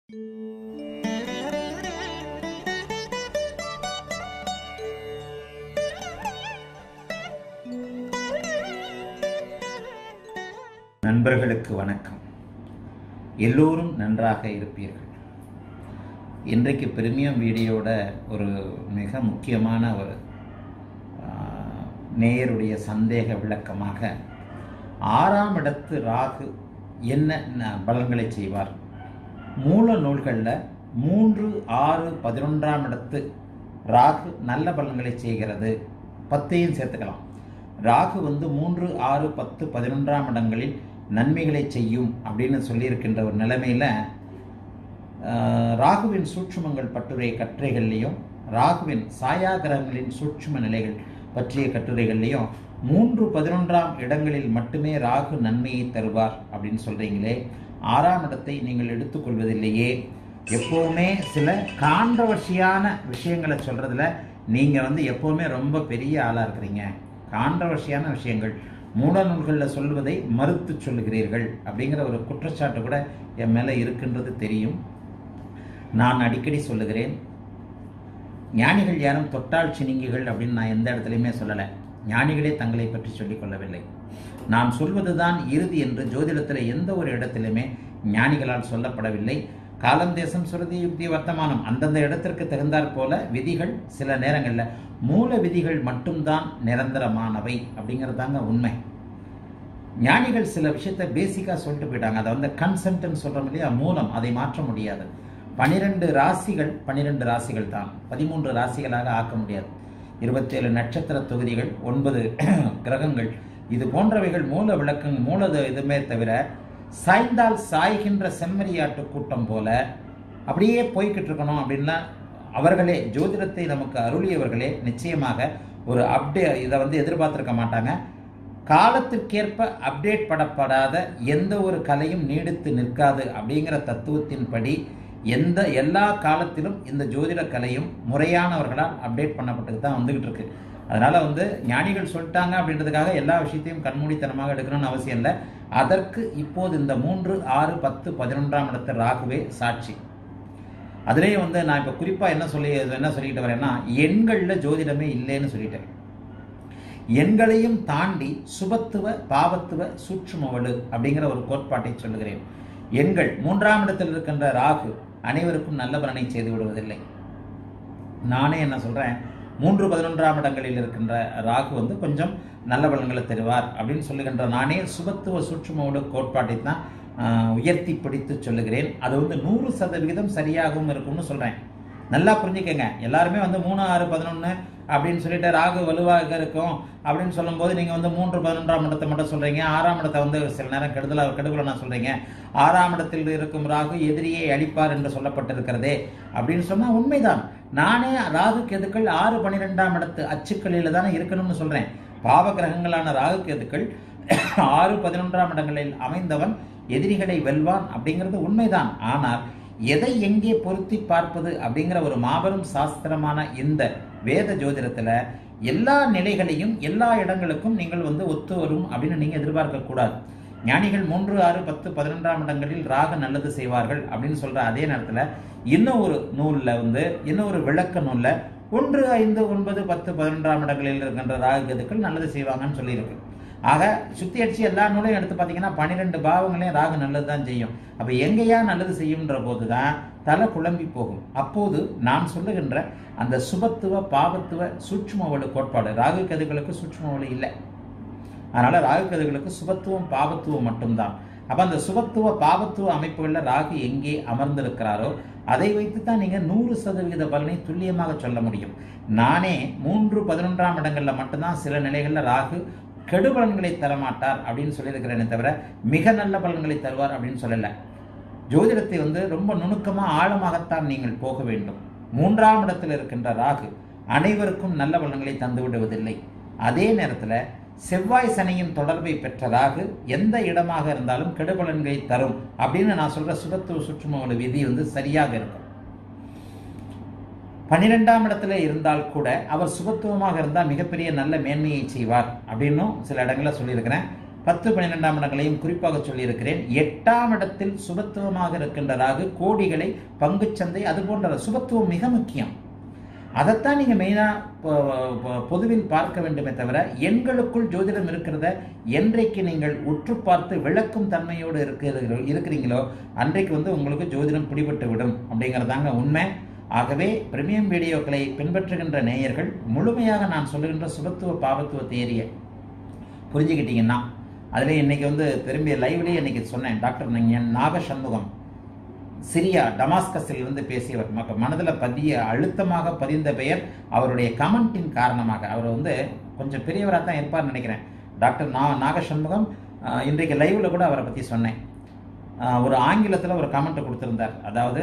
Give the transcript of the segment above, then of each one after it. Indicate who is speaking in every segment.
Speaker 1: நண்பர்களுக்கு வணக்கம் எல்லோரும் நன்றாக இருப்பீர்கள் இன்றைக்கு பிரிமியம் வீடியோட ஒரு மிக முக்கியமான ஒரு ஆ, நேயருடைய சந்தேக விளக்கமாக ஆறாம் இடத்து ராகு என்ன ந- பலன்களை செய்வார் மூல நூல்களில் மூன்று ஆறு பதினொன்றாம் இடத்து ராகு நல்ல பலன்களை செய்கிறது பத்தையும் சேர்த்துக்கலாம் ராகு வந்து மூன்று ஆறு பத்து பதினொன்றாம் இடங்களில் நன்மைகளை செய்யும் அப்படின்னு சொல்லியிருக்கின்ற ஒரு நிலைமையில் ஆஹ், ராகுவின் சூட்சுமங்கள் பற்றுரை கட்டுரைகள்லையும் ராகுவின் சாயா கிரகங்களின் சூட்சும நிலைகள் பற்றிய கட்டுரைகள்லையும் மூன்று பதினொன்றாம் இடங்களில் மட்டுமே ராகு நன்மையை தருவார் அப்படின்னு சொல்றீங்களே ஆறாம் இடத்தை நீங்கள் எடுத்துக்கொள்வதில்லையே எப்போவுமே சில கான்ட்ரவர்ஷியான விஷயங்களை சொல்றதுல நீங்க வந்து எப்போவுமே ரொம்ப பெரிய ஆளா இருக்கிறீங்க கான்ட்ரவர்ஷியான விஷயங்கள் மூட நூல்களில் சொல்வதை மறுத்து சொல்லுகிறீர்கள் அப்படிங்கிற ஒரு குற்றச்சாட்டு கூட என் மேலே இருக்கின்றது தெரியும் நான் அடிக்கடி சொல்லுகிறேன் ஞானிகள் யாரும் தொட்டால் சினிங்கிகள் அப்படின்னு நான் எந்த இடத்துலையுமே சொல்லலை ஞானிகளே தங்களை பற்றி சொல்லிக் கொள்ளவில்லை நான் சொல்வதுதான் இறுதி என்று ஜோதிடத்தில் எந்த ஒரு இடத்திலுமே ஞானிகளால் சொல்லப்படவில்லை காலம் தேசம் சுருதி யுக்தி வர்த்தமானம் அந்தந்த இடத்திற்கு தகுந்தாற் போல விதிகள் சில நேரங்களில் மூல விதிகள் மட்டும்தான் நிரந்தரமானவை அப்படிங்கிறது தாங்க உண்மை ஞானிகள் சில விஷயத்தை பேசிக்காக சொல்லிட்டு போயிட்டாங்க அதை வந்து கன்சென்ட்னு சொல்கிறோம் இல்லையா மூலம் அதை மாற்ற முடியாது பனிரெண்டு ராசிகள் பனிரெண்டு ராசிகள் தான் பதிமூன்று ராசிகளாக ஆக்க முடியாது இருபத்தேழு நட்சத்திர தொகுதிகள் ஒன்பது கிரகங்கள் இது போன்றவைகள் மூல விளக்கம் மூல இதுமே தவிர சாய்ந்தால் சாய்கின்ற செம்மறியாட்டு கூட்டம் போல அப்படியே போய்கிட்டு இருக்கணும் அப்படின்னா அவர்களே ஜோதிடத்தை நமக்கு அருளியவர்களே நிச்சயமாக ஒரு அப்டே இதை வந்து எதிர்பார்த்திருக்க மாட்டாங்க காலத்திற்கேற்ப அப்டேட் படப்படாத எந்த ஒரு கலையும் நீடித்து நிற்காது அப்படிங்கிற தத்துவத்தின்படி எந்த எல்லா காலத்திலும் இந்த ஜோதிட கலையும் முறையானவர்களால் அப்டேட் பண்ணப்பட்டு தான் வந்துகிட்டு இருக்கு அதனால வந்து ஞானிகள் சொல்லிட்டாங்க அப்படின்றதுக்காக எல்லா விஷயத்தையும் கண்மூடித்தனமாக எடுக்கணும்னு அவசியம் இல்லை அதற்கு இப்போது இந்த மூன்று ஆறு பத்து பதினொன்றாம் இடத்து ராகுவே சாட்சி அதுலேயும் வந்து நான் இப்போ குறிப்பாக என்ன சொல்லி என்ன சொல்லிக்கிட்டு வரேன்னா எண்களில் ஜோதிடமே இல்லைன்னு சொல்லிட்டேன் எண்களையும் தாண்டி சுபத்துவ பாவத்துவ சூட்சுமவடு அப்படிங்கிற ஒரு கோட்பாட்டை சொல்லுகிறேன் எண்கள் மூன்றாம் இடத்தில் இருக்கின்ற ராகு அனைவருக்கும் நல்ல பலனை செய்து விடுவதில்லை நானே என்ன சொல்றேன் மூன்று பதினொன்றாம் இடங்களில் இருக்கின்ற ராகு வந்து கொஞ்சம் நல்ல பலன்களை தருவார் அப்படின்னு சொல்லுகின்ற நானே சுபத்துவ சூட்சுமோடு கோட்பாட்டை தான் ஆஹ், உயர்த்தி பிடித்து சொல்லுகிறேன் அது வந்து நூறு சதவிகிதம் சரியாகவும் இருக்கும்னு சொல்றேன் நல்லா புரிஞ்சுக்கங்க எல்லாருமே வந்து மூணு ஆறு பதினொன்று அப்படின்னு சொல்லிட்டு ராகு வலுவாக இருக்கும் அப்படின்னு சொல்லும்போது நீங்கள் வந்து மூன்று பதினொன்றாம் இடத்தை மட்டும் சொல்கிறீங்க ஆறாம் இடத்தை வந்து சில நேரம் கெடுதலாக கெடுதல நான் சொல்கிறீங்க ஆறாம் இடத்தில் இருக்கும் ராகு எதிரியை அழிப்பார் என்று சொல்லப்பட்டிருக்கிறதே அப்படின்னு சொன்னால் உண்மைதான் நானே ராகு கேதுக்கள் ஆறு பன்னிரெண்டாம் இடத்து அச்சுக்களில் தானே இருக்கணும்னு சொல்கிறேன் பாவ கிரகங்களான ராகு கேதுக்கள் ஆறு பதினொன்றாம் இடங்களில் அமைந்தவன் எதிரிகளை வெல்வான் அப்படிங்கிறது உண்மைதான் ஆனால் எதை எங்கே பொருத்தி பார்ப்பது அப்படிங்கிற ஒரு மாபெரும் சாஸ்திரமான இந்த வேத ஜோதிடத்துல எல்லா நிலைகளையும் எல்லா இடங்களுக்கும் நீங்கள் வந்து ஒத்து வரும் அப்படின்னு நீங்க எதிர்பார்க்க கூடாது ஞானிகள் மூன்று ஆறு பத்து பதினொன்றாம் இடங்களில் ராக நல்லது செய்வார்கள் அப்படின்னு சொல்ற அதே நேரத்துல இன்னும் ஒரு நூல்ல வந்து இன்னும் ஒரு விளக்க நூல்ல ஒன்று ஐந்து ஒன்பது பத்து பதினொன்றாம் இடங்களில் இருக்கின்ற ராகு கதுக்கள் நல்லது செய்வாங்கன்னு சொல்லியிருக்கு ஆக சுத்தி அடிச்சு எல்லா நூலையும் எடுத்து பார்த்தீங்கன்னா பன்னிரெண்டு பாவங்களையும் ராகு நல்லது தான் செய்யும் அப்போ எங்கேயா நல்லது செய்யும்ன்ற போது தான் தலை குழம்பி போகும் அப்போது நான் சொல்லுகின்ற அந்த சுபத்துவ பாவத்துவ சூட்சுமவலு கோட்பாடு ராகு கதுகளுக்கு சூட்சுமவலு இல்லை அதனால ராகு கதுகளுக்கு சுபத்துவம் பாவத்துவம் மட்டும்தான் அப்ப அந்த சுபத்துவ பாவத்துவ அமைப்புகளில் ராகு எங்கே அமர்ந்திருக்கிறாரோ அதை வைத்து தான் நீங்க நூறு சதவீத பலனை துல்லியமாக சொல்ல முடியும் நானே மூன்று பதினொன்றாம் இடங்கள்ல மட்டும்தான் சில நிலைகள்ல ராகு கெடுபலன்களை தரமாட்டார் அப்படின்னு சொல்லியிருக்கிறேனே தவிர மிக நல்ல பலன்களை தருவார் அப்படின்னு சொல்லல ஜோதிடத்தை வந்து ரொம்ப நுணுக்கமா ஆழமாகத்தான் நீங்கள் போக வேண்டும் மூன்றாம் இடத்தில் இருக்கின்ற ராகு அனைவருக்கும் நல்ல பலன்களை தந்து விடுவதில்லை அதே நேரத்துல செவ்வாய் சனியின் தொடர்பை பெற்ற ராகு எந்த இடமாக இருந்தாலும் கெடுபலன்களை தரும் அப்படின்னு நான் சொல்ற சுபத்துவ சுற்றுமவள விதி வந்து சரியாக இருக்கும் பன்னிரெண்டாம் இடத்துல இருந்தால் கூட அவர் சுபத்துவமாக இருந்தால் மிகப்பெரிய நல்ல மேன்மையை செய்வார் அப்படின்னும் சில இடங்களில் சொல்லியிருக்கிறேன் பத்து பன்னிரெண்டாம் இடங்களையும் குறிப்பாக சொல்லியிருக்கிறேன் எட்டாம் இடத்தில் சுபத்துவமாக இருக்கின்ற ராகு கோடிகளை பங்குச்சந்தை அது போன்ற சுபத்துவம் மிக முக்கியம் அதைத்தான் நீங்கள் மெயினாக பொதுவில் பார்க்க வேண்டுமே தவிர எண்களுக்குள் ஜோதிடம் இருக்கிறத என்றைக்கு நீங்கள் உற்று பார்த்து விளக்கும் தன்மையோடு இருக்கிறீர்களோ இருக்கிறீங்களோ அன்றைக்கு வந்து உங்களுக்கு ஜோதிடம் பிடிபட்டு விடும் அப்படிங்கிறதாங்க உண்மை ஆகவே பிரீமியம் வீடியோக்களை பின்பற்றுகின்ற நேயர்கள் முழுமையாக நான் சொல்லுகின்ற சுபத்துவ பாவத்துவ தேரியை புரிஞ்சுக்கிட்டீங்கன்னா அதில் இன்னைக்கு வந்து திரும்பி லைவ்லேயே இன்னைக்கு சொன்னேன் டாக்டர் நீங்கள் நாக சண்முகம் சிரியா டமாஸ்கஸில் இருந்து பேசியவர் மக்க மனதில் பதிய அழுத்தமாக பதிந்த பெயர் அவருடைய கமெண்டின் காரணமாக அவர் வந்து கொஞ்சம் பெரியவராக தான் இருப்பார்னு நினைக்கிறேன் டாக்டர் நா நாக சண்முகம் அஹ், இன்றைக்கு லைவில் கூட அவரை பற்றி சொன்னேன் அஹ், ஒரு ஆங்கிலத்தில் ஒரு கமெண்ட் கொடுத்திருந்தார் அதாவது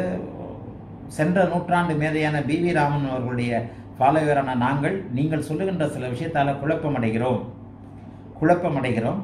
Speaker 1: சென்ற நூற்றாண்டு மேதையான பி வி ராமன் அவர்களுடைய ஃபாலோவரான நாங்கள் நீங்கள் சொல்லுகின்ற சில விஷயத்தால் குழப்பமடைகிறோம் குழப்பமடைகிறோம்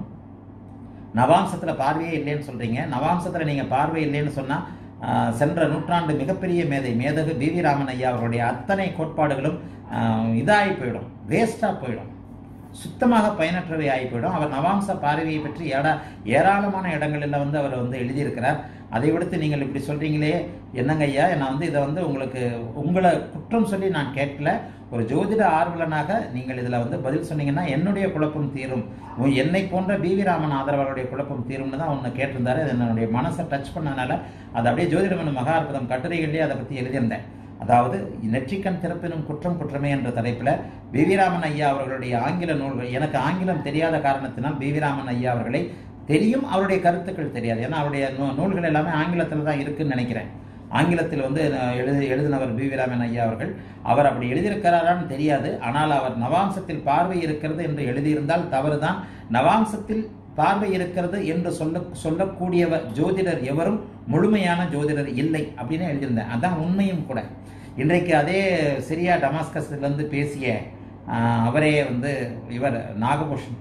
Speaker 1: நவாம்சத்தில் பார்வையே இல்லைன்னு சொல்கிறீங்க நவாம்சத்தில் நீங்கள் பார்வை இல்லைன்னு சொன்னால் சென்ற நூற்றாண்டு மிகப்பெரிய மேதை மேதகு பி வி ராமன் ஐயா அவருடைய அத்தனை கோட்பாடுகளும் ஆஹ், இதாகி போயிடும் வேஸ்ட்டாக போயிடும் சுத்தமாக பயனற்றவை ஆகி போயிடும் அவர் நவாம்ச பார்வையை பற்றி ஏடா ஏராளமான இடங்களில் வந்து அவர் வந்து எழுதியிருக்கிறார் அதை விடுத்து நீங்கள் இப்படி சொல்கிறீங்களே என்னங்க ஐயா நான் வந்து இதை வந்து உங்களுக்கு உங்களை குற்றம் சொல்லி நான் கேட்கல ஒரு ஜோதிட ஆர்வலனாக நீங்கள் இதில் வந்து பதில் சொன்னீங்கன்னா என்னுடைய குழப்பம் தீரும் உன் என்னை போன்ற பிவி ராமன் ஆதரவாளருடைய குழப்பம் தீரும்னு தான் ஒன்று கேட்டிருந்தாரு அது என்னுடைய மனசை டச் பண்ணனால அது அப்படியே ஜோதிடம் மகா அற்புதம் கட்டுரைகள்லேயே அதை பற்றி எழுதியிருந்தேன் அதாவது நெற்றிக்கண் திறப்பினும் குற்றம் குற்றமே என்ற தலைப்பில் பிவிராமன் ஐயா அவர்களுடைய ஆங்கில நூல்கள் எனக்கு ஆங்கிலம் தெரியாத காரணத்தினால் பிவிராமன் ஐயா அவர்களை தெரியும் அவருடைய கருத்துக்கள் தெரியாது ஏன்னா அவருடைய நூ- நூல்கள் எல்லாமே ஆங்கிலத்தில் தான் இருக்குன்னு நினைக்கிறேன் ஆங்கிலத்தில் வந்து அஹ், எழுதி எழுதினவர் பி வீராமன் ஐயா அவர்கள் அவர் அப்படி எழுதியிருக்கிறாரான்னு தெரியாது ஆனால் அவர் நவாம்சத்தில் பார்வை இருக்கிறது என்று எழுதியிருந்தால் தவறுதான் நவாம்சத்தில் பார்வை இருக்கிறது என்று சொல்ல சொல்லக்கூடியவர் ஜோதிடர் எவரும் முழுமையான ஜோதிடர் இல்லை அப்படின்னு எழுதியிருந்தேன் அதான் உண்மையும் கூட இன்றைக்கு அதே சிரியா டமாஸ்கஸ்லேருந்து பேசிய ஆஹ், அவரே வந்து இவர் நாகபூஷன்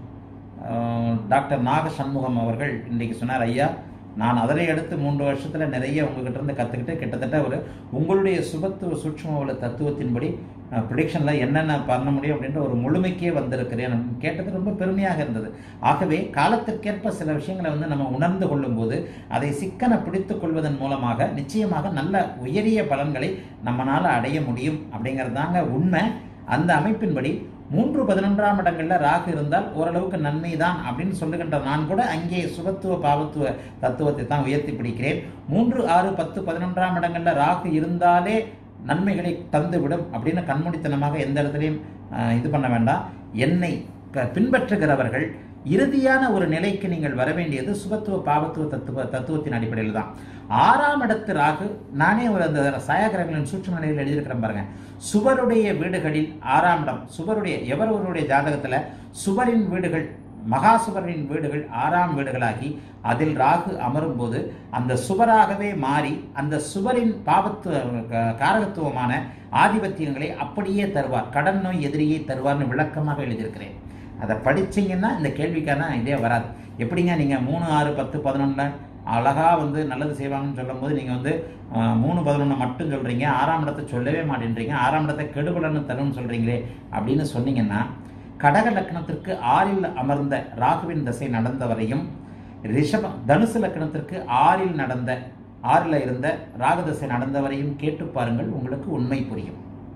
Speaker 1: ஆஹ், டாக்டர் நாக சண்முகம் அவர்கள் இன்றைக்கு சொன்னார் ஐயா நான் அதனை அடுத்து மூன்று வருஷத்துல நிறைய உங்ககிட்ட இருந்து கற்றுக்கிட்டு கிட்டத்தட்ட ஒரு உங்களுடைய சுபத்துவ சூட்சும தத்துவத்தின்படி ப்ரிடிக்ஷனில் என்னென்ன பண்ண முடியும் அப்படின்ற ஒரு முழுமைக்கே வந்திருக்கிறேன் அப்படின்னு கேட்டது ரொம்ப பெருமையாக இருந்தது ஆகவே காலத்திற்கேற்ப சில விஷயங்களை வந்து நம்ம உணர்ந்து கொள்ளும்போது அதை சிக்கன பிடித்துக் கொள்வதன் மூலமாக நிச்சயமாக நல்ல உயரிய பலன்களை நம்மளால் அடைய முடியும் அப்படிங்கிறது தாங்க உண்மை அந்த அமைப்பின்படி மூன்று பதினொன்றாம் இடங்கள்ல ராகு இருந்தால் ஓரளவுக்கு நன்மை தான் அப்படின்னு சொல்லுகின்ற நான் கூட அங்கே சுபத்துவ பாவத்துவ தத்துவத்தை தான் உயர்த்தி பிடிக்கிறேன் மூன்று ஆறு பத்து பதினொன்றாம் இடங்கள்ல ராகு இருந்தாலே நன்மைகளை தந்துவிடும் அப்படின்னு கண்மூடித்தனமாக எந்த இடத்துலையும் ஆஹ், இது பண்ண வேண்டாம் என்னை க- பின்பற்றுகிறவர்கள் இறுதியான ஒரு நிலைக்கு நீங்கள் வர வேண்டியது சுபத்துவ பாவத்துவ தத்துவ தத்துவத்தின் அடிப்படையில் தான் ஆறாம் இடத்து ராகு நானே ஒரு அந்த சாயாகிரகங்களின் சூட்சும நிலையில் எழுதியிருக்கிறேன் பாருங்க சுவருடைய வீடுகளில் ஆறாம் இடம் சுவருடைய எவர் ஒருவருடைய ஜாதகத்துல சுவரின் வீடுகள் மகா சுவரின் வீடுகள் ஆறாம் வீடுகளாகி அதில் ராகு அமரும் போது அந்த சுவராகவே மாறி அந்த சுவரின் பாவத்துவ க- காரகத்துவமான ஆதிபத்தியங்களை அப்படியே தருவார் கடன் நோய் எதிரியை தருவார்னு விளக்கமாக எழுதியிருக்கிறேன் அதை படிச்சீங்கன்னா இந்த கேள்விக்கான இதே வராது எப்படிங்க நீங்கள் மூணு ஆறு பத்து பதினொன்று அழகாக வந்து நல்லது செய்வாங்கன்னு சொல்லும்போது நீங்கள் வந்து ஆஹ், மூணு பதினொன்று மட்டும் சொல்கிறீங்க ஆறாம் இடத்தை சொல்லவே மாட்டேன்றீங்க ஆறாம் இடத்தை கெடுபலன்னு தரும்னு சொல்கிறீங்களே அப்படின்னு சொன்னீங்கன்னா கடக லக்னத்திற்கு ஆறில் அமர்ந்த ராகுவின் தசை நடந்த வரையும் ரிஷப தனுசு லக்னத்திற்கு ஆறில் நடந்த ஆறில் இருந்த ராகதசை நடந்த வரையும் கேட்டு பாருங்கள் உங்களுக்கு உண்மை புரியும்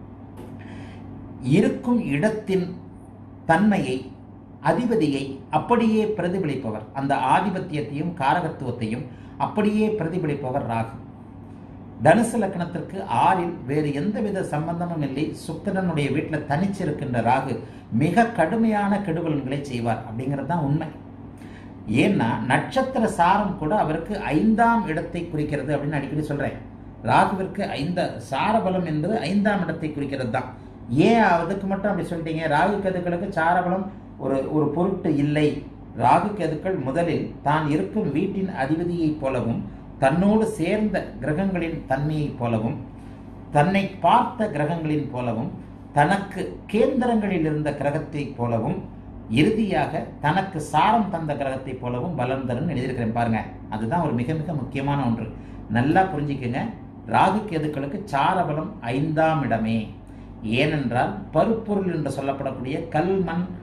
Speaker 1: இருக்கும் இடத்தின் தன்மையை அதிபதியை அப்படியே பிரதிபலிப்பவர் அந்த ஆதிபத்தியத்தையும் காரகத்துவத்தையும் அப்படியே பிரதிபலிப்பவர் ராகு தனுசு லக்னத்திற்கு ஆறில் வேறு எந்தவித சம்பந்தமும் இல்லை சுக்கிரனுடைய வீட்டில் தனிச்சிருக்கின்ற ராகு மிக கடுமையான கெடுபலன்களை செய்வார் அப்படிங்கிறது தான் உண்மை ஏன்னா நட்சத்திர சாரம் கூட அவருக்கு ஐந்தாம் இடத்தை குறிக்கிறது அப்படின்னு அடிக்கடி சொல்றேன் ராகுவிற்கு ஐந்த சாரபலம் என்பது ஐந்தாம் இடத்தை குறிக்கிறது தான் ஏன் அதுக்கு மட்டும் அப்படி சொல்லிட்டீங்க ராகு கதுக்களுக்கு சாரபலம் ஒரு ஒரு பொருட்டு இல்லை ராகு கதுக்கள் முதலில் தான் இருக்கும் வீட்டின் அதிபதியைப் போலவும் தன்னோடு சேர்ந்த கிரகங்களின் தன்மையைப் போலவும் தன்னை பார்த்த கிரகங்களின் போலவும் தனக்கு கேந்திரங்களில் இருந்த கிரகத்தைப் போலவும் இறுதியாக தனக்கு சாரம் தந்த கிரகத்தைப் போலவும் பலன் தரும்னு எழுதியிருக்கிறேன் பாருங்க அதுதான் ஒரு மிக மிக முக்கியமான ஒன்று நல்லா புரிஞ்சுக்கங்க ராகு கேதுக்களுக்கு சாரபலம் ஐந்தாம் இடமே ஏனென்றால் பருப்பொருள் என்று சொல்லப்படக்கூடிய கல் மண்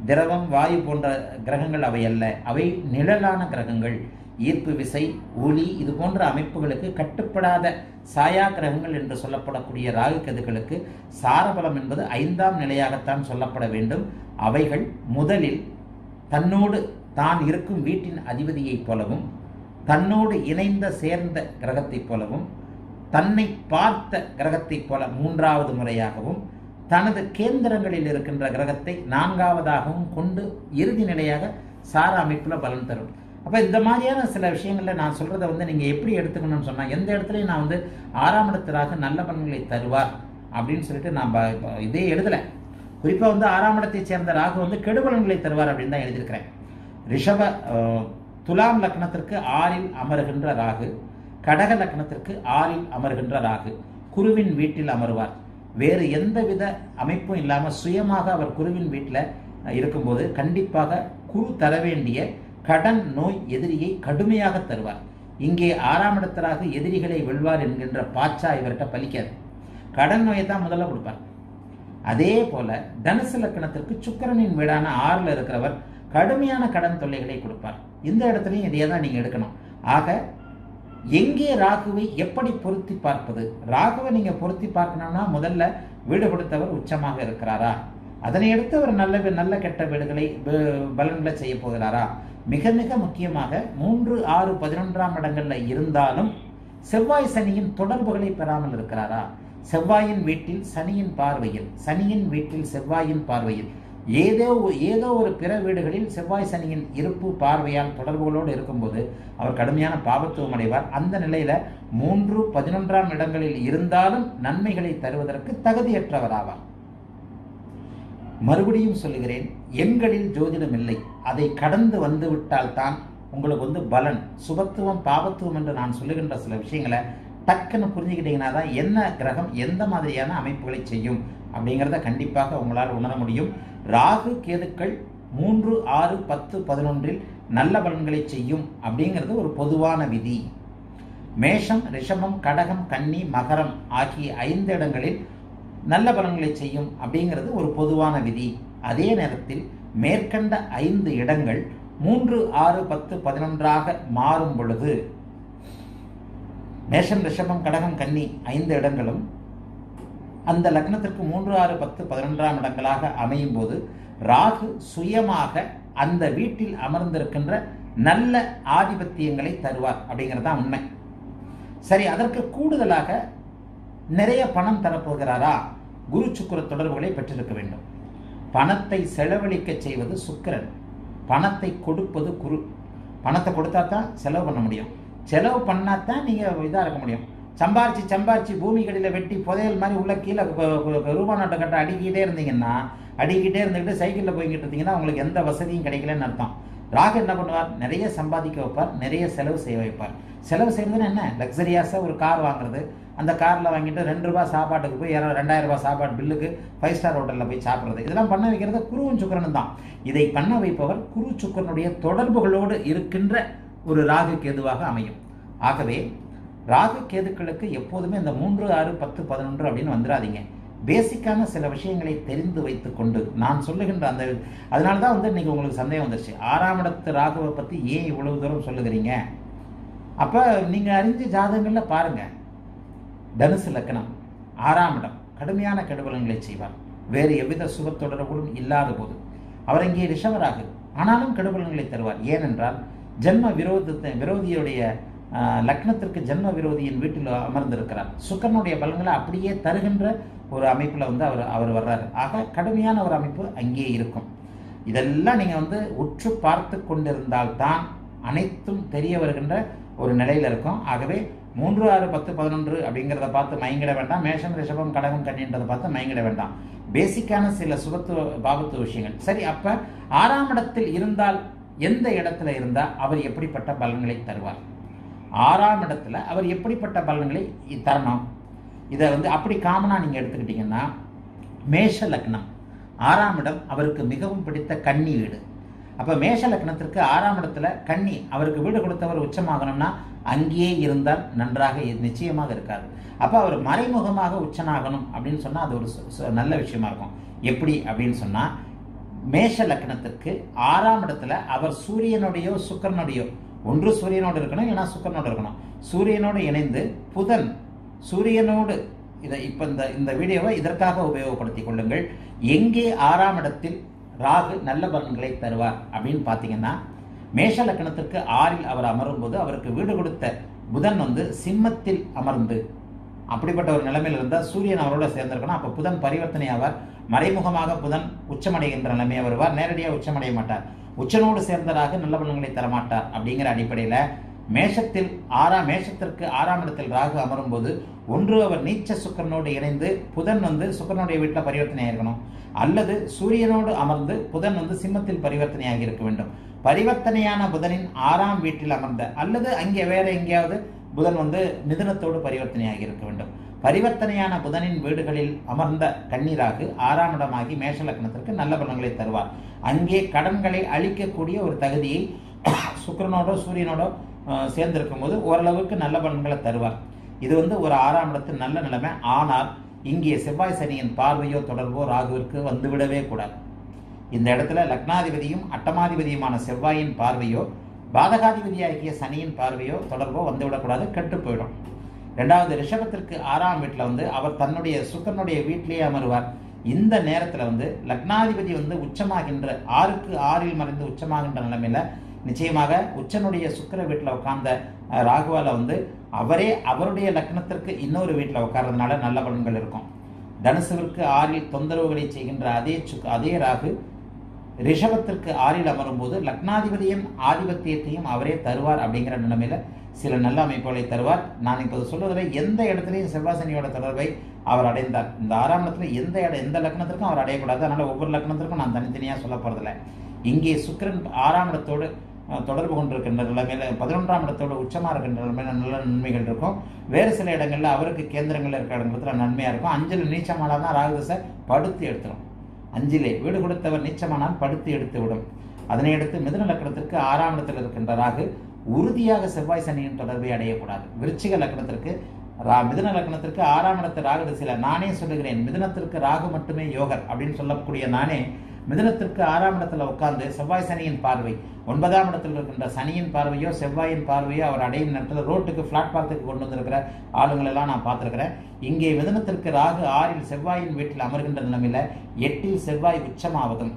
Speaker 1: திரவம் வாயு போன்ற கிரகங்கள் அவை அல்ல அவை நிழலான கிரகங்கள் ஈர்ப்பு விசை ஒளி இது போன்ற அமைப்புகளுக்கு கட்டுப்படாத சாயா கிரகங்கள் என்று சொல்லப்படக்கூடிய ராகு கெதுக்களுக்கு சாரபலம் என்பது ஐந்தாம் நிலையாகத்தான் சொல்லப்பட வேண்டும் அவைகள் முதலில் தன்னோடு தான் இருக்கும் வீட்டின் அதிபதியைப் போலவும் தன்னோடு இணைந்த சேர்ந்த கிரகத்தைப் போலவும் தன்னை பார்த்த கிரகத்தைப் போல மூன்றாவது முறையாகவும் தனது கேந்திரங்களில் இருக்கின்ற கிரகத்தை நான்காவதாகவும் கொண்டு இறுதி நிலையாக சார அமைப்பில் பலன் தரும் அப்போ இந்த மாதிரியான சில விஷயங்களில் நான் சொல்கிறத வந்து நீங்கள் எப்படி எடுத்துக்கணும்னு சொன்னால் எந்த இடத்துலையும் நான் வந்து ஆறாம் இடத்திலாக நல்ல பலன்களை தருவார் அப்படின்னு சொல்லிட்டு நான் ப- ப- இதே எழுதலை குறிப்பாக வந்து ஆறாம் இடத்தை சேர்ந்த ராகு வந்து கெடுபலன்களை தருவார் அப்படின்னு தான் எழுதியிருக்கிறேன் ரிஷப அஹ், துலாம் லக்னத்திற்கு ஆறில் அமருகின்ற ராகு கடக லக்னத்திற்கு ஆறில் அமருகின்ற ராகு குருவின் வீட்டில் அமருவார் வேறு எந்தவித அமைப்பும் இல்லாமல் சுயமாக அவர் குருவின் வீட்டில் இருக்கும்போது கண்டிப்பாக குரு தர வேண்டிய கடன் நோய் எதிரியை கடுமையாக தருவார் இங்கே ஆறாம் இடத்தராக எதிரிகளை வெல்வார் என்கின்ற பாச்சா இவர்கிட்ட பலிக்காது கடன் நோயை தான் முதல்ல கொடுப்பார் அதே போல தனுசு லக்கணத்திற்கு சுக்கிரனின் வீடான ஆறுல இருக்கிறவர் கடுமையான கடன் தொல்லைகளை கொடுப்பார் இந்த இடத்துலையும் இதையே தான் நீங்க எடுக்கணும் ஆக எங்கே ராகுவை எப்படி பொருத்தி பார்ப்பது ராகுவை நீங்க பொருத்தி பார்க்கணும்னா முதல்ல வீடு கொடுத்தவர் உச்சமாக இருக்கிறாரா அதனை அடுத்து அவர் நல்ல வி- நல்ல கெட்ட வீடுகளை ப- பலன்களை செய்ய போகிறாரா மிக மிக முக்கியமாக மூன்று ஆறு பதினொன்றாம் இடங்கள்ல இருந்தாலும் செவ்வாய் சனியின் தொடர்புகளை பெறாமல் இருக்கிறாரா செவ்வாயின் வீட்டில் சனியின் பார்வையில் சனியின் வீட்டில் செவ்வாயின் பார்வையில் ஏதோ ஒ- ஏதோ ஒரு பிற வீடுகளில் செவ்வாய் சனியின் இருப்பு பார்வையால் தொடர்புகளோடு இருக்கும்போது அவர் கடுமையான பாவத்துவம் அடைவார் அந்த நிலையில மூன்று பதினொன்றாம் இடங்களில் இருந்தாலும் நன்மைகளை தருவதற்கு தகுதியற்றவராவார் மறுபடியும் சொல்லுகிறேன் எண்களில் ஜோதிடம் இல்லை அதை கடந்து வந்து விட்டால் தான் உங்களுக்கு வந்து பலன் சுபத்துவம் பாவத்துவம் என்று நான் சொல்லுகின்ற சில விஷயங்களை டக்குன்னு புரிஞ்சுக்கிட்டீங்கன்னா தான் என்ன கிரகம் எந்த மாதிரியான அமைப்புகளை செய்யும் அப்படிங்கிறத கண்டிப்பாக உங்களால் உணர முடியும் ராகு கேதுக்கள் மூன்று ஆறு பத்து பதினொன்றில் நல்ல பலன்களை செய்யும் அப்படிங்கிறது ஒரு பொதுவான விதி மேஷம் ரிஷபம் கடகம் கன்னி மகரம் ஆகிய ஐந்து இடங்களில் நல்ல பலன்களை செய்யும் அப்படிங்கிறது ஒரு பொதுவான விதி அதே நேரத்தில் மேற்கண்ட ஐந்து இடங்கள் மூன்று ஆறு பத்து பதினொன்றாக மாறும் பொழுது மேஷம் ரிஷபம் கடகம் கன்னி ஐந்து இடங்களும் அந்த லக்னத்திற்கு மூன்று ஆறு பத்து பதினொன்றாம் இடங்களாக அமையும் போது ராகு சுயமாக அந்த வீட்டில் அமர்ந்திருக்கின்ற நல்ல ஆதிபத்தியங்களை தருவார் அப்படிங்கிறது தான் உண்மை சரி அதற்கு கூடுதலாக நிறைய பணம் தரப்போகிறாரா குரு சுக்கிர தொடர்புகளை பெற்றிருக்க வேண்டும் பணத்தை செலவழிக்க செய்வது சுக்கிரன் பணத்தை கொடுப்பது குரு பணத்தை கொடுத்தா தான் செலவு பண்ண முடியும் செலவு பண்ணா தான் நீங்கள் இதாக இருக்க முடியும் சம்பாரிச்சு சம்பாரிச்சு பூமி கடியில் வெட்டி புதையல் மாதிரி உள்ள கீழே கு- கு- கு- ரூபா நோட்டை கட்ட அடிக்கிட்டே இருந்தீங்கன்னா அடிக்கிட்டே இருந்துக்கிட்டு சைக்கிளில் போய்கிட்டு இருந்தீங்கன்னா உங்களுக்கு எந்த வசதியும் கிடைக்கலன்னு அர்த்தம் ராகு என்ன பண்ணுவார் நிறைய சம்பாதிக்க வைப்பார் நிறைய செலவு செய்ய வைப்பார் செலவு செய்யறதுன்னு என்ன லக்ஸரியாஸாக ஒரு கார் வாங்குறது அந்த காரில் வாங்கிட்டு ரெண்டு ரூபாய் சாப்பாட்டுக்கு போய் இர- ரெண்டாயிரம் ரூபாய் சாப்பாடு பில்லுக்கு ஃபைவ் ஸ்டார் ஹோட்டலில் போய் சாப்பிட்றது இதெல்லாம் பண்ண வைக்கிறது குருவும் சுக்கரனும் தான் இதை பண்ண வைப்பவர் குரு சுக்கரனுடைய தொடர்புகளோடு இருக்கின்ற ஒரு ராகு கேதுவாக அமையும் ஆகவே ராகு கேதுக்களுக்கு எப்போதுமே இந்த மூன்று ஆறு பத்து பதினொன்று அப்படின்னு வந்துடாதீங்க பேசிக்கான சில விஷயங்களை தெரிந்து வைத்துக்கொண்டு நான் சொல்லுகின்ற அந்த அதனால தான் வந்து இன்னைக்கு உங்களுக்கு சந்தேகம் வந்துருச்சு ஆறாம் இடத்து ராகுவை பற்றி ஏன் இவ்வளவு தூரம் சொல்லுகிறீங்க அப்போ நீங்கள் அறிஞ்ச ஜாதகங்களில் பாருங்க தனுசு லக்னம் ஆறாம் இடம் கடுமையான கெடுபலன்களை செய்வார் வேறு எவ்வித சுப தொடர்புகளும் இல்லாத போது அவர் இங்கே ரிஷவராகு ஆனாலும் கெடுபலன்களை தருவார் ஏனென்றால் ஜென்ம விரோதத்தை விரோதியுடைய ஆஹ், லக்னத்திற்கு ஜென்ம விரோதியின் வீட்டில் அமர்ந்திருக்கிறார் சுக்கரனுடைய பலன்களை அப்படியே தருகின்ற ஒரு அமைப்பில் வந்து அவர் அவர் வர்றாரு ஆக கடுமையான ஒரு அமைப்பு அங்கே இருக்கும் இதெல்லாம் நீங்கள் வந்து உற்று பார்த்து கொண்டிருந்தால்தான் அனைத்தும் தெரிய வருகின்ற ஒரு நிலையில் இருக்கும் ஆகவே மூன்று ஆறு பத்து பதினொன்று அப்படிங்கிறத பார்த்து மயங்கிட வேண்டாம் மேஷம் ரிஷபம் கடகம் கன்னின்றதை பார்த்து மயங்கிட வேண்டாம் பேசிக்கான சில சுபத்துவ பாபத்துவ விஷயங்கள் சரி அப்ப ஆறாம் இடத்தில் இருந்தால் எந்த இடத்துல இருந்தால் அவர் எப்படிப்பட்ட பலன்களை தருவார் ஆறாம் இடத்துல அவர் எப்படிப்பட்ட பலன்களை இ- தரணும் இதை வந்து அப்படி காமனாக நீங்கள் எடுத்துக்கிட்டீங்கன்னா மேஷ லக்னம் ஆறாம் இடம் அவருக்கு மிகவும் பிடித்த கன்னி வீடு அப்போ மேஷ லக்னத்திற்கு ஆறாம் இடத்துல கன்னி அவருக்கு வீடு கொடுத்தவர் உச்சமாகணும்னா அங்கேயே இருந்தால் நன்றாக இ- நிச்சயமாக இருக்காது அப்போ அவர் மறைமுகமாக உச்சனாகணும் அப்படின்னு சொன்னால் அது ஒரு சு- சு- நல்ல விஷயமா இருக்கும் எப்படி அப்படின்னு சொன்னால் மேஷ லக்னத்திற்கு ஆறாம் இடத்துல அவர் சூரியனுடையோ சுக்கரனுடையோ ஒன்று சூரியனோடு இருக்கணும் இல்லைன்னா சுக்கரனோடு இருக்கணும் சூரியனோடு இணைந்து புதன் சூரியனோடு இதை இப்போ இந்த இந்த வீடியோவை இதற்காக உபயோகப்படுத்திக் கொள்ளுங்கள் எங்கே ஆறாம் இடத்தில் ராகு நல்ல பலன்களை தருவார் அப்படின்னு பார்த்தீங்கன்னா மேஷ லக்னத்திற்கு ஆறில் அவர் அமரும் போது அவருக்கு வீடு கொடுத்த புதன் வந்து சிம்மத்தில் அமர்ந்து அப்படிப்பட்ட ஒரு நிலைமையில் இருந்தால் சூரியன் அவரோட சேர்ந்திருக்கணும் அப்போ புதன் பரிவர்த்தனை ஆவார் மறைமுகமாக புதன் உச்சமடைகின்ற நிலைமையை வருவார் நேரடியாக உச்சமடைய மாட்டார் உச்சனோடு சேர்ந்தராக நல்ல பலன்களை தரமாட்டார் அப்படிங்கிற அடிப்படையில் மேஷத்தில் ஆறாம் மேஷத்திற்கு ஆறாம் இடத்தில் ராகு அமரும் போது ஒன்று அவர் நீச்ச சுக்கரனோடு இணைந்து புதன் வந்து சுக்கரனுடைய வீட்டில் பரிவர்த்தனை இருக்கணும் அல்லது சூரியனோடு அமர்ந்து புதன் வந்து சிம்மத்தில் பரிவர்த்தனையாகி இருக்க வேண்டும் பரிவர்த்தனையான புதனின் ஆறாம் வீட்டில் அமர்ந்த அல்லது அங்கே வேற எங்கேயாவது புதன் வந்து மிதுனத்தோடு பரிவர்த்தனையாகி இருக்க வேண்டும் பரிவர்த்தனையான புதனின் வீடுகளில் அமர்ந்த கண்ணீராகு ஆறாம் இடமாகி மேஷ லக்னத்திற்கு நல்ல பலன்களை தருவார் அங்கே கடன்களை அழிக்கக்கூடிய ஒரு தகுதியை சுக்கரனோடோ சூரியனோடோ அஹ், சேர்ந்திருக்கும் போது ஓரளவுக்கு நல்ல பலன்களை தருவார் இது வந்து ஒரு ஆறாம் இடத்து நல்ல நிலைமை ஆனால் இங்கே செவ்வாய் சனியின் பார்வையோ தொடர்போ ராகுவிற்கு வந்துவிடவே கூடாது இந்த இடத்துல லக்னாதிபதியும் அட்டமாதிபதியுமான செவ்வாயின் பார்வையோ பாதகாதிபதியாகிய சனியின் பார்வையோ தொடர்போ வந்துவிடக்கூடாது கெட்டு போயிடும் ரெண்டாவது ரிஷபத்திற்கு ஆறாம் வீட்டில் வந்து அவர் தன்னுடைய சுக்கரனுடைய வீட்டிலேயே அமருவார் இந்த நேரத்தில் வந்து லக்னாதிபதி வந்து உச்சமாகின்ற ஆறுக்கு ஆறில் மறைந்து உச்சமாகின்ற நிலைமையில நிச்சயமாக உச்சனுடைய சுக்கிர வீட்டில் உட்கார்ந்த அஹ், ராகுவால வந்து அவரே அவருடைய லக்னத்திற்கு இன்னொரு வீட்டில் உட்கார்றதுனால நல்ல பலன்கள் இருக்கும் தனுசுவிற்கு ஆறில் தொந்தரவுகளை செய்கின்ற அதே சுக் அதே ராகு ரிஷபத்திற்கு ஆறில் அமரும் போது லக்னாதிபதியும் ஆதிபத்தியத்தையும் அவரே தருவார் அப்படிங்கிற நிலைமையில சில நல்ல அமைப்புகளை தருவார் நான் இப்போது சொல்வதில் எந்த இடத்துலையும் செவ்வாசனியோட தொடர்பை அவர் அடைந்தார் இந்த ஆறாம் இடத்துல எந்த இடம் எந்த லக்னத்திற்கும் அவர் அடையக்கூடாது அதனால ஒவ்வொரு லக்னத்திற்கும் நான் தனித்தனியாக சொல்ல போறதில்ல இங்கே சுக்கிரன் ஆறாம் இடத்தோடு அஹ், தொடர்பு கொண்டிருக்கின்ற நிலைமையில பதினொன்றாம் இடத்தோடு உச்சமா இருக்கின்ற நிலைமையில நல்ல நன்மைகள் இருக்கும் வேறு சில இடங்கள்ல அவருக்கு கேந்திரங்கள் இருக்கிற இடத்துல நன்மையா இருக்கும் அஞ்சல் நீச்சமானால் தான் ராகுதசை படுத்து எடுத்துரும் அஞ்சிலே வீடு கொடுத்தவர் நீச்சமானால் படுத்து எடுத்து விடும் அதனை அடுத்து மிதுன லக்கணத்திற்கு ஆறாம் இடத்தில் இருக்கின்ற ராகு உறுதியாக செவ்வாய் சனியின் தொடர்பை அடையக்கூடாது விருச்சிக லக்கணத்திற்கு ரா மிதுன லக்னத்திற்கு ஆறாம் இடத்து ராகு திசையில நானே சொல்லுகிறேன் மிதுனத்திற்கு ராகு மட்டுமே யோகர் அப்படின்னு சொல்லக்கூடிய நானே மிதுனத்திற்கு ஆறாம் இடத்துல உட்கார்ந்து செவ்வாய் சனியின் பார்வை ஒன்பதாம் இடத்தில் இருக்கின்ற சனியின் பார்வையோ செவ்வாயின் பார்வையோ அவர் அடையும் நேரத்தில் ரோட்டுக்கு பிளாட்பாரத்துக்கு கொண்டு வந்திருக்கிற ஆளுங்களெல்லாம் நான் பார்த்துருக்கிறேன் இங்கே மிதுனத்திற்கு ராகு ஆறில் செவ்வாயின் வீட்டில் அமர்கின்ற நிலைமையில எட்டில் செவ்வாய் உச்சமாவதும்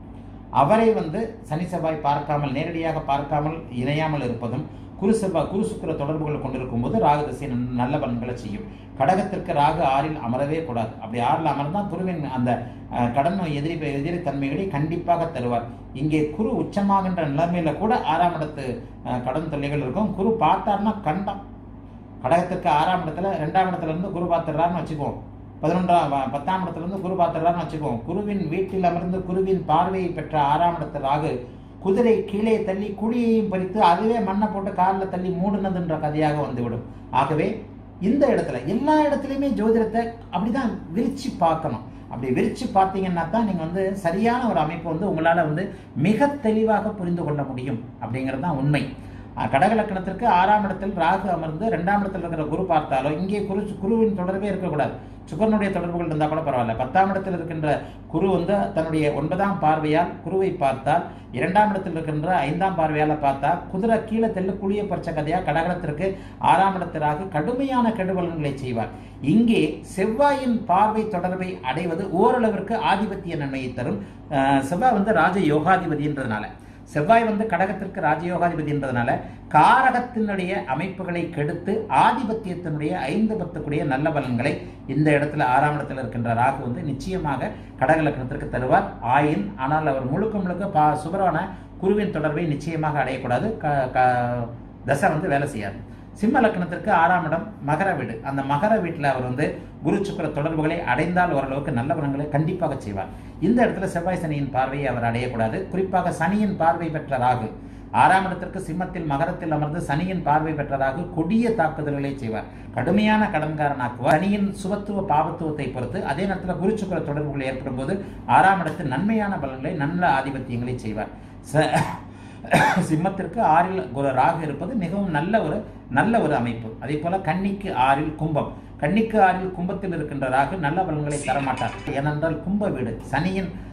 Speaker 1: அவரை வந்து சனி செவ்வாய் பார்க்காமல் நேரடியாக பார்க்காமல் இணையாமல் இருப்பதும் குரு செவ்வாய் குரு சுக்கிர தொடர்புகள் கொண்டிருக்கும் போது ராகு திசை நன்- நல்ல பலன்களை செய்யும் கடகத்திற்கு ராகு ஆறில் அமரவே கூடாது அப்படி ஆறில் அமர்ந்தால் குருவின் அந்த அஹ், கடன் நோய் எதிரி எதிரி தன்மைகளை கண்டிப்பாக தருவார் இங்கே குரு உச்சமாகின்ற நிலைமையில கூட ஆறாம் இடத்து அஹ், கடன் தொல்லைகள் இருக்கும் குரு பார்த்தார்னா கண்டம் கடகத்திற்கு ஆறாம் இடத்துல ரெண்டாம் இடத்துல இருந்து குரு பார்த்துடுறாருன்னு வச்சுக்குவோம் பதினொன்றாம் வ- பத்தாம் இடத்துல இருந்து குரு பார்த்துடுறாருன்னு வச்சுக்குவோம் குருவின் வீட்டில் அமர்ந்து குருவின் பார்வையை பெற்ற ஆறாம் இடத்து ராகு குதிரை கீழே தள்ளி குழியையும் பறித்து அதுவே மண்ணை போட்டு காலில் தள்ளி மூடுனதுன்ற கதையாக வந்துவிடும் ஆகவே இந்த இடத்துல எல்லா இடத்துலையுமே ஜோதிடத்தை அப்படிதான் விரிச்சு பார்க்கணும் அப்படி விரிச்சு பார்த்தீங்கன்னா தான் நீங்கள் வந்து சரியான ஒரு அமைப்பு வந்து உங்களால் வந்து மிக தெளிவாக புரிந்து கொள்ள முடியும் அப்படிங்கிறது தான் உண்மை அஹ் கடக லக்கணத்திற்கு ஆறாம் இடத்தில் ராகு அமர்ந்து ரெண்டாம் இடத்தில் இருக்கிற குரு பார்த்தாலோ இங்கே குரு குருவின் தொடர்பே இருக்கக்கூடாது சுக்கரனுடைய தொடர்புகள் இருந்தால் கூட பரவாயில்ல பத்தாம் இடத்தில் இருக்கின்ற குரு வந்து தன்னுடைய ஒன்பதாம் பார்வையால் குருவை பார்த்தால் இரண்டாம் இடத்தில் இருக்கின்ற ஐந்தாம் பார்வையால பார்த்தா குதிரை கீழே தெல்லு குழிய பறிச்ச கதையா கடகலத்திற்கு ஆறாம் இடத்திற்கு கடுமையான கெடுபலன்களை செய்வார் இங்கே செவ்வாயின் பார்வை தொடர்பை அடைவது ஓரளவிற்கு ஆதிபத்திய நன்மையை தரும் அஹ் செவ்வாய் வந்து ராஜ யோகாதிபதின்றதுனால செவ்வாய் வந்து கடகத்திற்கு ராஜயோகாதிபதின்றதுனால காரகத்தினுடைய அமைப்புகளை கெடுத்து ஆதிபத்தியத்தினுடைய ஐந்து பத்துக்குடைய நல்ல பலன்களை இந்த இடத்துல ஆறாம் இடத்துல இருக்கின்ற ராகு வந்து நிச்சயமாக கடக லக்னத்திற்கு தருவார் ஆயின் ஆனால் அவர் முழுக்க முழுக்க பா சுபரான குருவின் தொடர்பை நிச்சயமாக அடையக்கூடாது க க- தசை வந்து வேலை செய்யாது சிம்ம லக்னத்திற்கு ஆறாம் இடம் மகர வீடு அந்த மகர வீட்டில் அவர் வந்து குரு சுக்கிர தொடர்புகளை அடைந்தால் ஓரளவுக்கு நல்ல பலன்களை கண்டிப்பாக செய்வார் இந்த இடத்துல செவ்வாய் சனியின் பார்வையை அவர் அடையக்கூடாது குறிப்பாக சனியின் பார்வை பெற்ற ராகு ஆறாம் இடத்திற்கு சிம்மத்தில் மகரத்தில் அமர்ந்து சனியின் பார்வை பெற்றதாக கொடிய தாக்குதல்களை செய்வார் கடுமையான கடன்காரனாக்குவார் சனியின் சுபத்துவ பாவத்துவத்தை பொறுத்து அதே நேரத்தில் குரு சுக்கிர தொடர்புகள் ஏற்படும் போது ஆறாம் இடத்தில் நன்மையான பலன்களை நல்ல ஆதிபத்தியங்களை செய்வார் ச- சிம்மத்திற்கு ஆறில் குரு ராகு இருப்பது மிகவும் நல்ல ஒரு நல்ல ஒரு அமைப்பு அதே போல கன்னிக்கு ஆறில் கும்பம் கன்னிக்கு ஆறில் கும்பத்தில் இருக்கின்ற ராகு நல்ல பலன்களை தரமாட்டார் ஏனென்றால் கும்ப வீடு சனியின்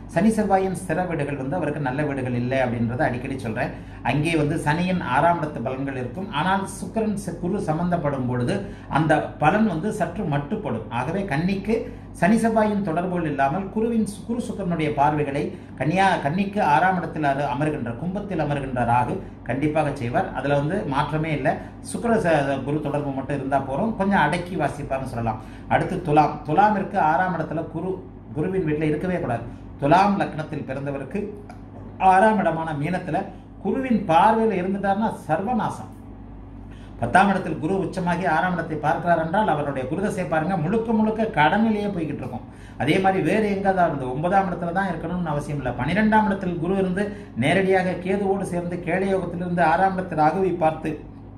Speaker 1: சனி செவ்வாயின் ஸ்திர வீடுகள் வந்து அவருக்கு நல்ல வீடுகள் இல்லை அப்படின்றத அடிக்கடி சொல்றேன் அங்கே வந்து சனியின் ஆறாம் இடத்து பலன்கள் இருக்கும் ஆனால் சுக்கிரன் ச- குரு சம்பந்தப்படும் பொழுது அந்த பலன் வந்து சற்று மட்டுப்படும் ஆகவே கன்னிக்கு சனி செவ்வாயின் தொடர்புகள் இல்லாமல் குருவின் சு- குரு சுக்கிரனுடைய பார்வைகளை கன்னியா கன்னிக்கு ஆறாம் இடத்தில் அரு- அமர்கின்ற கும்பத்தில் அமர்கின்ற ராகு கண்டிப்பாக செய்வார் அதுல வந்து மாற்றமே இல்லை சுக்கிர ச- குரு தொடர்பு மட்டும் இருந்தா போறோம் கொஞ்சம் அடக்கி வாசிப்பார்னு சொல்லலாம் அடுத்து துலாம் துலாமிற்கு ஆறாம் இடத்துல குரு குருவின் வீட்டில் இருக்கவே கூடாது துலாம் லக்னத்தில் பிறந்தவருக்கு ஆறாம் இடமான மீனத்துல குருவின் பார்வையில் இருந்துட்டார்னா சர்வநாசம் பத்தாம் இடத்தில் குரு உச்சமாகி ஆறாம் இடத்தை பார்க்கிறார் என்றால் அவருடைய குருதசை பாருங்க முழுக்க முழுக்க கடனிலேயே போய்கிட்டு இருக்கும் அதே மாதிரி வேறு எங்காவது இருந்து ஒன்பதாம் இடத்துல தான் இருக்கணும்னு அவசியம் இல்லை பன்னிரெண்டாம் இடத்தில் குரு இருந்து நேரடியாக கேதுவோடு சேர்ந்து கேளயோகத்திலிருந்து ஆறாம் இடத்தில் ராகுவை பார்த்து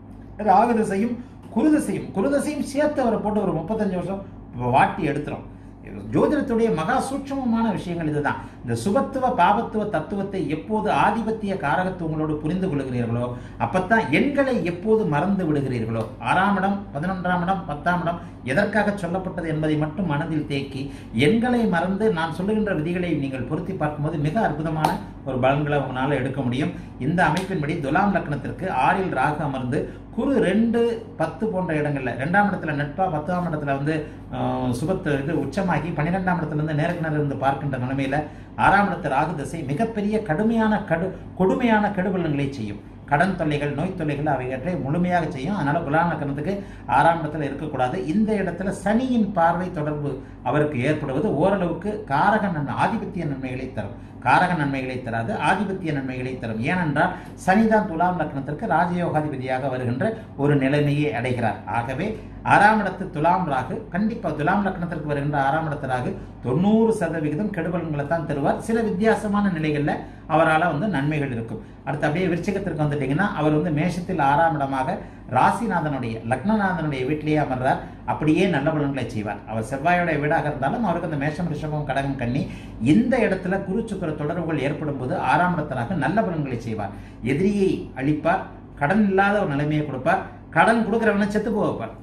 Speaker 1: ராகு திசையும் குரு திசையும் குரு திசையும் சேர்த்து அவரை போட்டு ஒரு முப்பத்தஞ்சு வருஷம் வாட்டி எடுத்துரும் ஜோதிடத்துடைய மகா சூட்சமமான விஷயங்கள் இதுதான் இந்த சுபத்துவ பாபத்துவ தத்துவத்தை எப்போது ஆதிபத்திய காரகத்துவங்களோடு புரிந்து கொள்கிறீர்களோ அப்பத்தான் எண்களை எப்போது மறந்து விடுகிறீர்களோ ஆறாம் இடம் பதினொன்றாம் இடம் பத்தாம் இடம் எதற்காக சொல்லப்பட்டது என்பதை மட்டும் மனதில் தேக்கி எண்களை மறந்து நான் சொல்லுகின்ற விதிகளை நீங்கள் பொருத்தி பார்க்கும்போது மிக அற்புதமான ஒரு பலன்களை உங்களால் எடுக்க முடியும் இந்த அமைப்பின்படி துலாம் லக்னத்திற்கு ஆறில் ராகு அமர்ந்து குரு ரெண்டு பத்து போன்ற இடங்கள்ல ரெண்டாம் இடத்துல நட்பா பத்தாம் இடத்துல வந்து ஆஹ், சுபத்து இது உச்சமாகி பன்னிரெண்டாம் இடத்துல இருந்து நேருக்கு நேரம் இருந்து பார்க்கின்ற நிலைமையில ஆறாம் இடத்து ராகு திசை மிகப்பெரிய கடுமையான கடு கொடுமையான கெடுபலன்களை செய்யும் கடன் தொல்லைகள் நோய் தொல்லைகள் அவைகற்றை முழுமையாக செய்யும் அதனால குலாம் லக்கணத்துக்கு ஆறாம் இடத்துல இருக்கக்கூடாது இந்த இடத்துல சனியின் பார்வை தொடர்பு அவருக்கு ஏற்படுவது ஓரளவுக்கு காரக நன்மை ஆதிபத்திய நன்மைகளை தரும் காரக நன்மைகளை தராது ஆதிபத்திய நன்மைகளை தரும் ஏனென்றால் சனிதான் துலாம் லக்னத்திற்கு ராஜயோகாதிபதியாக வருகின்ற ஒரு நிலைமையை அடைகிறார் ஆகவே ஆறாம் இடத்து துலாம் ராகு கண்டிப்பா துலாம் லக்னத்திற்கு வருகின்ற ஆறாம் இடத்து ராகு தொண்ணூறு சதவிகிதம் கெடுபலன்களை தான் தருவார் சில வித்தியாசமான நிலைகளில் அவரால் வந்து நன்மைகள் இருக்கும் அடுத்து அப்படியே விருச்சிகத்திற்கு வந்துட்டீங்கன்னா அவர் வந்து மேஷத்தில் ஆறாம் இடமாக ராசிநாதனுடைய லக்னநாதனுடைய வீட்டிலேயே அமர்றார் அப்படியே நல்ல பலன்களை செய்வார் அவர் செவ்வாயோடைய வீடாக இருந்தாலும் அவருக்கு அந்த மேஷம் ரிஷபம் கடகம் கன்னி இந்த இடத்துல குரு சுக்கிர தொடர்புகள் ஏற்படும் போது ஆறாம் இடத்தராக நல்ல பலன்களை செய்வார் எதிரியை அழிப்பார் கடன் இல்லாத ஒரு நிலைமையை கொடுப்பார் கடன் கொடுக்குறவனை செத்து போக வைப்பார்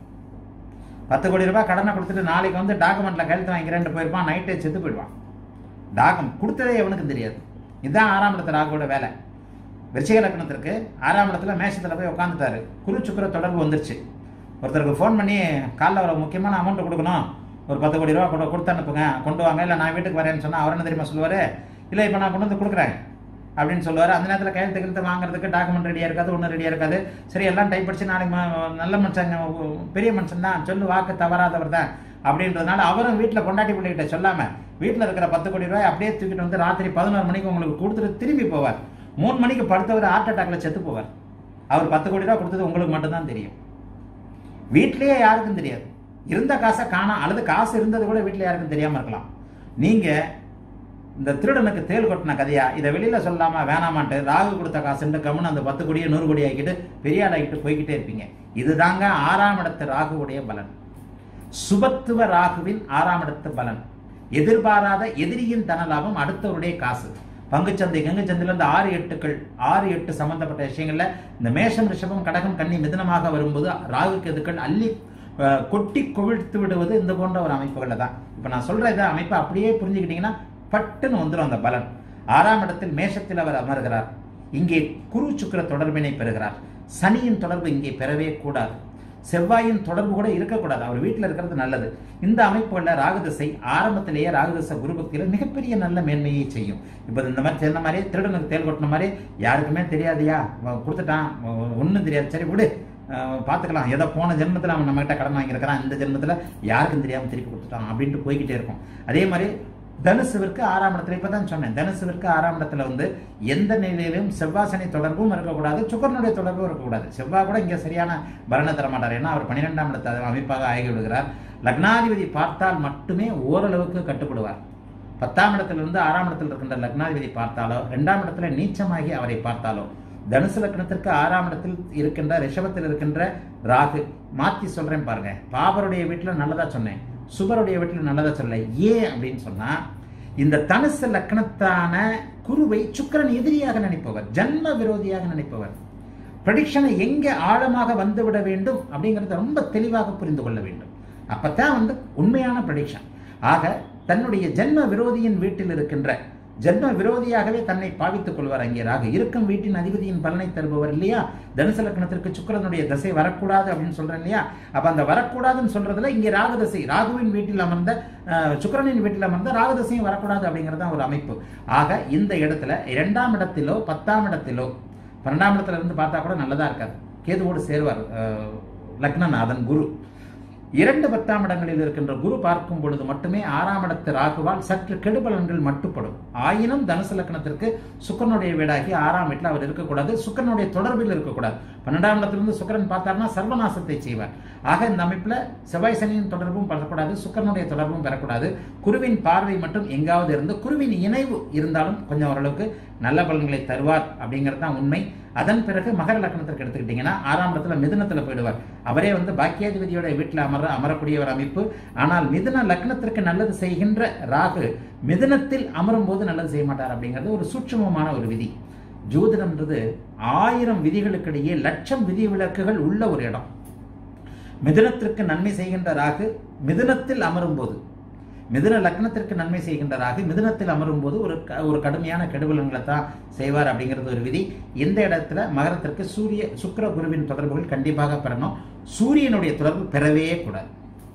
Speaker 1: பத்து கோடி ரூபாய் கடனை கொடுத்துட்டு நாளைக்கு வந்து டாக்குமெண்ட்ல கையெழுத்து வாங்கிறேன்ட்டு போயிருப்பான் நைட்டே செத்து போயிடுவான் டாக்கம் கொடுத்ததே எவனுக்கும் தெரியாது இதுதான் ஆறாம் இடத்து ராகுவோட வேலை விருச்சிக லக்னத்திற்கு ஆறாம் இடத்துல மேஷத்தில் போய் உட்காந்துட்டாரு குரு சுக்கிர தொடர்பு வந்துருச்சு ஒருத்தருக்கு ஃபோன் பண்ணி காலைல ஒரு முக்கியமான அமௌண்ட் கொடுக்கணும் ஒரு பத்து கோடி ரூபா கொடு கொடுத்து அனுப்புங்க கொண்டு வாங்க இல்லை நான் வீட்டுக்கு வரேன்னு சொன்னால் அவர் என்ன தெரியுமா சொல்லுவார் இல்லை இப்போ நான் கொண்டு வந்து கொடுக்குறேன் அப்படின்னு சொல்லுவார் அந்த நேரத்தில் கையெழுத்து கையெழுத்து வாங்குறதுக்கு டாக்குமெண்ட் ரெடியாக இருக்காது ஒன்றும் ரெடியாக இருக்காது சரி எல்லாம் டைப் அடிச்சு நாளைக்கு ம- நல்ல மனுஷன் பெரிய மனுஷன் தான் சொல்லு வாக்கு தவறாதவர் தான் அப்படின்றதுனால அவரும் வீட்டில் பொண்டாட்டி பிள்ளைகிட்ட சொல்லாமல் வீட்டில் இருக்கிற பத்து கோடி ரூபாய் அப்படியே தூக்கிட்டு வந்து ராத்திரி பதினோரு மணிக்கு உங்களுக்கு கொடுத்துட்டு திரும்பி போவார் மூணு மணிக்கு படுத்தவர் ஹார்ட் அட்டாக்ல செத்து போவார் அவர் பத்து கோடி ரூபா கொடுத்தது உங்களுக்கு மட்டும்தான் தெரியும் வீட்டிலேயே யாருக்கும் தெரியாது இருந்த காசை காணாம் அல்லது காசு இருந்தது கூட வீட்டில் யாருக்கும் தெரியாம இருக்கலாம் நீங்க இந்த திருடனுக்கு தேள் கொட்டின கதையா இதை வெளியில சொல்லாம வேணாமான்ட்டு ராகு கொடுத்த காசுன்ட்டு கம்முன்னு அந்த பத்து கோடியை நூறு கோடி ஆக்கிட்டு பெரிய ஆளாக்கிட்டு போய்கிட்டே இருப்பீங்க இதுதாங்க ஆறாம் இடத்து ராகுவுடைய பலன் சுபத்துவ ராகுவின் ஆறாம் இடத்து பலன் எதிர்பாராத எதிரியின் தனலாபம் அடுத்தவருடைய காசு பங்குச்சந்தை கங்குச்சந்தையில் இந்த ஆறு எட்டுக்கள் ஆறு எட்டு சம்பந்தப்பட்ட விஷயங்கள்ல இந்த மேஷம் ரிஷபம் கடகம் கன்னி மிதனமாக வரும்போது ராகு கேதுக்கள் அள்ளி அஹ், கொட்டி குவிழ்த்து விடுவது இந்த போன்ற ஒரு அமைப்புகள்ல தான் இப்போ நான் சொல்ற இதை அமைப்பை அப்படியே புரிஞ்சுக்கிட்டீங்கன்னா பட்டுன்னு வந்துடும் அந்த பலன் ஆறாம் இடத்தில் மேஷத்தில் அவர் அமர்கிறார் இங்கே குரு சுக்கிர தொடர்பினை பெறுகிறார் சனியின் தொடர்பு இங்கே பெறவே கூடாது செவ்வாயின் தொடர்பு கூட இருக்கக்கூடாது அவர் வீட்டில் இருக்கிறது நல்லது இந்த அமைப்புகளில் ராகுதிசை ஆரம்பத்திலேயே ராகுதிசை குருபக்தியில் மிகப்பெரிய நல்ல மேன்மையை செய்யும் இப்போ இந்த மாதிரி சொன்ன மாதிரி திருடனுக்கு தேல் கொட்டின மாதிரி யாருக்குமே தெரியாதியா அவன் கொடுத்துட்டான் ஒன்றும் தெரியாது சரி விடு அஹ் பார்த்துக்கலாம் ஏதோ போன ஜென்மத்தில் அவன் நம்மகிட்ட கடன் வாங்கியிருக்கிறான் இந்த ஜென்மத்தில் யாருக்கும் தெரியாமல் திருப்பி கொடுத்துட்டான் அப்படின்ட்டு போய்கிட்டே இருக்கும் அதே மாதிரி தனுசுவிற்கு ஆறாம் இடத்துல இப்போ தான் சொன்னேன் தனுசுவிற்கு ஆறாம் இடத்துல வந்து எந்த நிலையிலும் செவ்வாசனி தொடர்பும் இருக்கக்கூடாது சுக்கரனுடைய தொடர்பும் இருக்கக்கூடாது செவ்வாய் கூட இங்கே சரியான பலனை தர மாட்டார் ஏன்னா அவர் பன்னிரெண்டாம் இடத்த அமைப்பாக ஆகி விடுகிறார் லக்னாதிபதி பார்த்தால் மட்டுமே ஓரளவுக்கு கட்டுப்படுவார் பத்தாம் இடத்திலிருந்து ஆறாம் இடத்தில் இருக்கின்ற லக்னாதிபதி பார்த்தாலோ ரெண்டாம் இடத்துல நீச்சமாகி அவரை பார்த்தாலோ தனுசு லக்னத்திற்கு ஆறாம் இடத்தில் இருக்கின்ற ரிஷபத்தில் இருக்கின்ற ராகு மாத்தி சொல்றேன் பாருங்க பாபருடைய வீட்டில் நல்லதா சொன்னேன் சுபருடைய வீட்டில் நல்லதா சொல்ல ஏன் அப்படின்னு சொன்னா இந்த தனுசு லக்னத்தான குருவை சுக்கிரன் எதிரியாக நினைப்பவர் ஜன்ம விரோதியாக நினைப்பவர் ப்ரடிக்ஷனை எங்க ஆழமாக வந்து விட வேண்டும் அப்படிங்கறத ரொம்ப தெளிவாக புரிந்து கொள்ள வேண்டும் அப்பதான் வந்து உண்மையான ப்ரடிக்ஷன் ஆக தன்னுடைய ஜென்ம விரோதியின் வீட்டில் இருக்கின்ற ஜென்ம விரோதியாகவே தன்னை பாவித்துக் கொள்வார் அங்கே ராகு இருக்கும் வீட்டின் அதிபதியின் பலனை தருபவர் இல்லையா தனுசு லக்னத்திற்கு சுக்கிரனுடைய தசை வரக்கூடாது அப்படின்னு சொல்றேன் இல்லையா அப்ப அந்த வரக்கூடாதுன்னு சொல்றதுல இங்கே ராகு தசை ராகுவின் வீட்டில் அமர்ந்த அஹ், சுக்கிரனின் வீட்டில் அமர்ந்த ராகு தசையும் வரக்கூடாது அப்படிங்கிறது தான் ஒரு அமைப்பு ஆக இந்த இடத்துல இரண்டாம் இடத்திலோ பத்தாம் இடத்திலோ பன்னெண்டாம் இடத்துல இருந்து பார்த்தா கூட நல்லதா இருக்காது கேதுவோடு சேருவார் அஹ், லக்னநாதன் குரு இரண்டு பத்தாம் இடங்களில் இருக்கின்ற குரு பார்க்கும் பொழுது மட்டுமே ஆறாம் இடத்து ராகுவால் சற்று கெடுபலன்கள் மட்டுப்படும் ஆயினும் தனுசு லக்னத்திற்கு சுக்கரனுடைய வீடாகி ஆறாம் வீட்டில் அவர் இருக்கக்கூடாது சுக்கரனுடைய தொடர்பில் இருக்கக்கூடாது பன்னெண்டாம் இடத்திலிருந்து சுக்கரன் பார்த்தார்னா சர்வநாசத்தை செய்வார் ஆக இந்த அமைப்புல செவ்வாய் சனியின் தொடர்பும் பெறக்கூடாது சுக்கரனுடைய தொடர்பும் பெறக்கூடாது குருவின் பார்வை மட்டும் எங்காவது இருந்து குருவின் இணைவு இருந்தாலும் கொஞ்சம் ஓரளவுக்கு நல்ல பலன்களை தருவார் அப்படிங்கிறது தான் உண்மை அதன் பிறகு மகர லக்னத்திற்கு எடுத்துக்கிட்டீங்கன்னா ஆறாம் இடத்துல மிதுனத்துல போயிடுவார் அவரே வந்து பாக்கியாதிபதியோட வீட்டில் அமர அமரக்கூடிய ஒரு அமைப்பு ஆனால் மிதுன லக்னத்திற்கு நல்லது செய்கின்ற ராகு மிதுனத்தில் அமரும் போது நல்லது செய்ய மாட்டார் அப்படிங்கிறது ஒரு சூட்சுமமான ஒரு விதி ஜோதிடம்ன்றது ஆயிரம் விதிகளுக்கிடையே லட்சம் விதி விலக்குகள் உள்ள ஒரு இடம் மிதுனத்திற்கு நன்மை செய்கின்ற ராகு மிதுனத்தில் அமரும் போது மிதுன லக்னத்திற்கு நன்மை செய்கின்ற ராகு மிதுனத்தில் அமரும் போது ஒரு க- ஒரு கடுமையான கெடுபலன்களை தான் செய்வார் அப்படிங்கிறது ஒரு விதி இந்த இடத்துல மகரத்திற்கு சூரிய சுக்கிர குருவின் தொடர்புகள் கண்டிப்பாக பெறணும் சூரியனுடைய தொடர்பு பெறவே கூடாது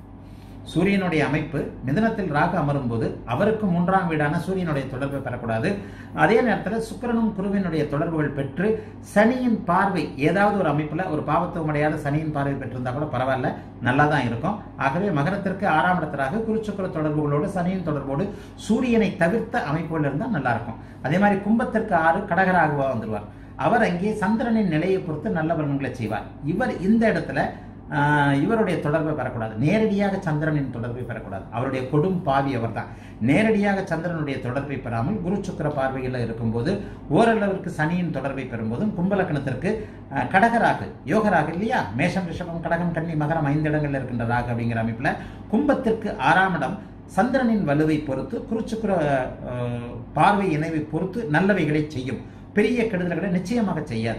Speaker 1: சூரியனுடைய அமைப்பு மிதுனத்தில் ராகு அமரும் போது அவருக்கு மூன்றாம் வீடான சூரியனுடைய தொடர்பை பெறக்கூடாது அதே நேரத்தில் சுக்கிரனும் குருவினுடைய தொடர்புகள் பெற்று சனியின் பார்வை ஏதாவது ஒரு அமைப்புல ஒரு பாவத்துவம் அடையாத சனியின் பார்வை பெற்றிருந்தா கூட பரவாயில்ல நல்லா தான் இருக்கும் ஆகவே மகரத்திற்கு ஆறாம் இடத்திலாக குரு சுக்கிர தொடர்புகளோடு சனியின் தொடர்போடு சூரியனை தவிர்த்த அமைப்புகள் இருந்தால் நல்லா இருக்கும் அதே மாதிரி கும்பத்திற்கு ஆறு கடகராகவா வந்துருவார் அவர் அங்கே சந்திரனின் நிலையை பொறுத்து நல்ல பலன்களை செய்வார் இவர் இந்த இடத்துல ஆஹ், இவருடைய தொடர்பை பெறக்கூடாது நேரடியாக சந்திரனின் தொடர்பை பெறக்கூடாது அவருடைய கொடும் பாவி அவர்தான் நேரடியாக சந்திரனுடைய தொடர்பை பெறாமல் குரு சுக்கிர பார்வையில் இருக்கும்போது ஓரளவிற்கு சனியின் தொடர்பை பெறும்போதும் கும்பலக்கணத்திற்கு ஆஹ், கடகராகு யோகராகு இல்லையா மேஷம் ரிஷபம் கடகம் கன்னி மகரம் ஐந்து இடங்கள்ல இருக்கின்ற ராகு அப்படிங்கிற அமைப்புல கும்பத்திற்கு ஆறாம் இடம் சந்திரனின் வலுவை பொறுத்து குருச்சுக்குர ஆஹ், பார்வை இணைவை பொறுத்து நல்லவைகளை செய்யும் பெரிய கெடுதல்களை நிச்சயமாக செய்யாது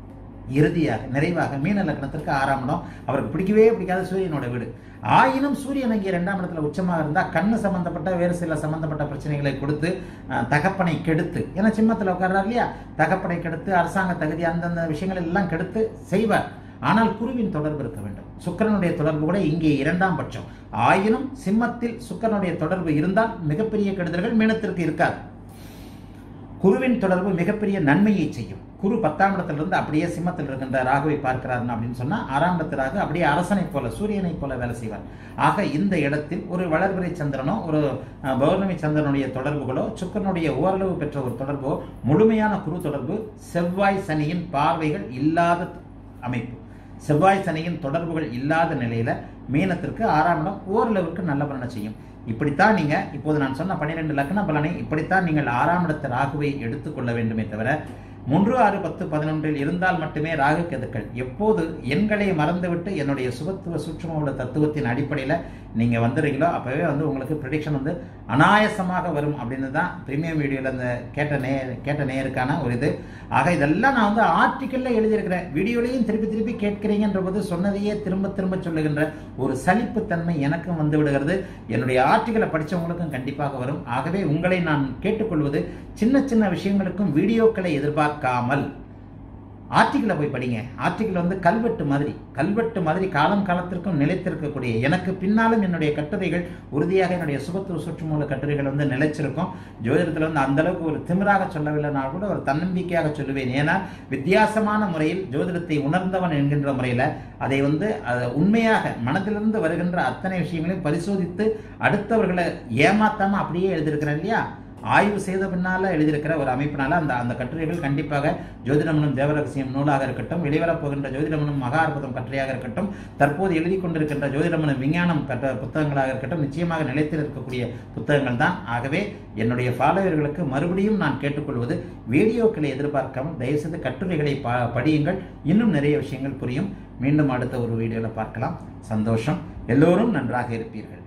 Speaker 1: இறுதியாக நிறைவாக மீன லக்னத்திற்கு ஆறாம் இடம் அவருக்கு பிடிக்கவே பிடிக்காத சூரியனோட வீடு ஆயினும் சூரியன் இங்கே இரண்டாம் இடத்துல உச்சமாக இருந்தால் கண்ணு சம்பந்தப்பட்ட வேறு சில சம்பந்தப்பட்ட பிரச்சனைகளை கொடுத்து அஹ், தகப்பனை கெடுத்து ஏன்னா சிம்மத்தில் உட்கார்றார் இல்லையா தகப்பனை கெடுத்து அரசாங்க தகுதி அந்தந்த விஷயங்கள் எல்லாம் கெடுத்து செய்வார் ஆனால் குருவின் தொடர்பு இருக்க வேண்டும் சுக்கிரனுடைய தொடர்பு கூட இங்கே இரண்டாம் பட்சம் ஆயினும் சிம்மத்தில் சுக்கிரனுடைய தொடர்பு இருந்தால் மிகப்பெரிய கெடுதல்கள் மீனத்திற்கு இருக்காது குருவின் தொடர்பு மிகப்பெரிய நன்மையை செய்யும் குரு பத்தாம் இடத்திலிருந்து அப்படியே சிம்மத்தில் இருக்கின்ற ராகுவை பார்க்கிறார் அப்படின்னு சொன்னா ஆறாம் இடத்து ராகு அப்படியே அரசனைப் போல சூரியனைப் போல வேலை செய்வார் ஆக இந்த இடத்தில் ஒரு வளர்பிறை சந்திரனோ ஒரு அஹ், பௌர்ணமி சந்திரனுடைய தொடர்புகளோ சுக்கரனுடைய ஓரளவு பெற்ற ஒரு தொடர்போ முழுமையான குரு தொடர்பு செவ்வாய் சனியின் பார்வைகள் இல்லாத அமைப்பு செவ்வாய் சனியின் தொடர்புகள் இல்லாத நிலையில மீனத்திற்கு ஆறாம் இடம் ஓரளவுக்கு நல்ல பலனை செய்யும் இப்படித்தான் நீங்க இப்போது நான் சொன்ன பன்னிரெண்டு லக்ன பலனை இப்படித்தான் நீங்கள் ஆறாம் இடத்து ராகுவை எடுத்துக்கொள்ள வேண்டுமே தவிர மூன்று ஆறு பத்து பதினொன்றில் இருந்தால் மட்டுமே ராகு கெதுக்கள் எப்போது எண்களை மறந்துவிட்டு என்னுடைய சுபத்துவ சூட்சுமோட தத்துவத்தின் அடிப்படையில் நீங்கள் வந்துடுறீங்களோ அப்போவே வந்து உங்களுக்கு ப்ரிடிக்ஷன் வந்து அனாயசமாக வரும் அப்படின்னு தான் ப்ரீமியம் வீடியோவில் அந்த கேட்ட நே கேட்ட நேருக்கான ஒரு இது ஆக இதெல்லாம் நான் வந்து ஆர்டிக்கலில் எழுதியிருக்கிறேன் வீடியோலையும் திருப்பி திருப்பி கேட்கிறீங்கன்ற போது சொன்னதையே திரும்ப திரும்ப சொல்லுகின்ற ஒரு சலிப்புத்தன்மை எனக்கும் வந்து விடுகிறது என்னுடைய ஆர்டிக்கலை படித்தவங்களுக்கும் கண்டிப்பாக வரும் ஆகவே உங்களை நான் கேட்டுக்கொள்வது சின்ன சின்ன விஷயங்களுக்கும் வீடியோக்களை எதிர்பார்க்காமல் ஆர்டிக்கிளை போய் படிங்க ஆர்டிக்கிள் வந்து கல்வெட்டு மாதிரி கல்வெட்டு மாதிரி காலம் காலத்திற்கும் நிலைத்திருக்கக்கூடிய எனக்கு பின்னாலும் என்னுடைய கட்டுரைகள் உறுதியாக என்னுடைய சுபத்துவ சுற்றுமூல கட்டுரைகள் வந்து நிலைச்சிருக்கும் ஜோதிடத்தில் வந்து அந்த அளவுக்கு ஒரு திமிராக சொல்லவில்லைனா கூட ஒரு தன்னம்பிக்கையாக சொல்லுவேன் ஏன்னா வித்தியாசமான முறையில் ஜோதிடத்தை உணர்ந்தவன் என்கின்ற முறையில் அதை வந்து அதை உண்மையாக மனதிலிருந்து வருகின்ற அத்தனை விஷயங்களையும் பரிசோதித்து அடுத்தவர்களை ஏமாத்தாம அப்படியே எழுதியிருக்கிறேன் இல்லையா ஆய்வு செய்த பின்னால எழுதியிருக்கிற ஒரு அமைப்பினால அந்த அந்த கட்டுரைகள் கண்டிப்பாக ஜோதிடமனும் தேவரகசியம் நூலாக இருக்கட்டும் வெளிவரப் போகின்ற ஜோதிடமனும் மகா அற்புதம் கட்டுரையாக இருக்கட்டும் தற்போது எழுதி கொண்டிருக்கின்ற ஜோதிடமனும் விஞ்ஞானம் கட்ட புத்தகங்களாக இருக்கட்டும் நிச்சயமாக நிலைத்தில் இருக்கக்கூடிய புத்தகங்கள் தான் ஆகவே என்னுடைய ஃபாலோவர்களுக்கு மறுபடியும் நான் கேட்டுக்கொள்வது வீடியோக்களை எதிர்பார்க்காமல் தயவுசெய்து கட்டுரைகளை ப படியுங்கள் இன்னும் நிறைய விஷயங்கள் புரியும் மீண்டும் அடுத்த ஒரு வீடியோவில் பார்க்கலாம் சந்தோஷம் எல்லோரும் நன்றாக இருப்பீர்கள்